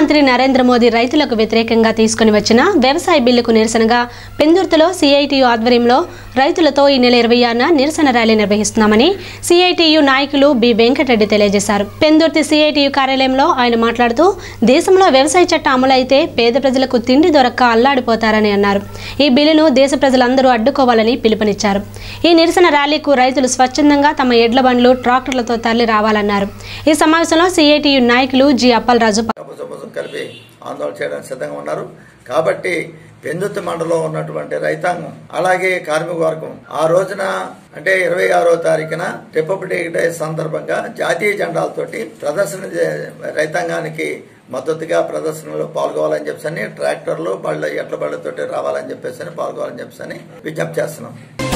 ప్రధానమంత్రి నరేంద్ర మోదీ రైతులకు వ్యతిరేకంగా తీసుకుని వచ్చిన వ్యవసాయ బిల్లుకు నిరసనగా పెందుర్తిలో సిఐటియు ఆధ్వర్యంలో రైతులతో ఈ నెల ఇరవై ఆరున నిరసన ర్యాలీ నిర్వహిస్తున్నామని సిఐటియు నాయకులు బి వెంకటరెడ్డి తెలియజేశారు పెందుర్తి సిఐటియు కార్యాలయంలో ఆయన మాట్లాడుతూ దేశంలో వ్యవసాయ చట్టం అమలు అయితే పేద ప్రజలకు తిండి దొరక్క అల్లాడిపోతారని అన్నారు ఈ బిల్లును దేశ ప్రజలందరూ అడ్డుకోవాలని పిలుపునిచ్చారు ఈ నిరసన ర్యాలీకు రైతులు స్వచ్ఛందంగా తమ ఎడ్ల బండ్లు ట్రాక్టర్లతో తరలి రావాలన్నారు ఈ సమావేశంలో సిఐటియు నాయకులు జి అప్పలరాజు సముద్రం కలిపి ఆందోళన చేయడానికి సిద్ధంగా ఉన్నారు కాబట్టి పెందుర్తి మండలంలో ఉన్నటువంటి రైతాంగం అలాగే కార్మిక వర్గం ఆ రోజున అంటే ఇరవై ఆరో తారీఖున రిపబ్లిక్ డే సందర్భంగా జాతీయ జెండాలతోటి ప్రదర్శన చే- రైతాంగానికి మద్దతుగా ప్రదర్శనలో పాల్గొవాలని చెప్పేసి ట్రాక్టర్లు బళ్ళ ఎట్ల బళ్ళతోటి రావాలని చెప్పేసి పాల్గొవాలని చెప్పేసి విజ్ఞప్తి చేస్తున్నాం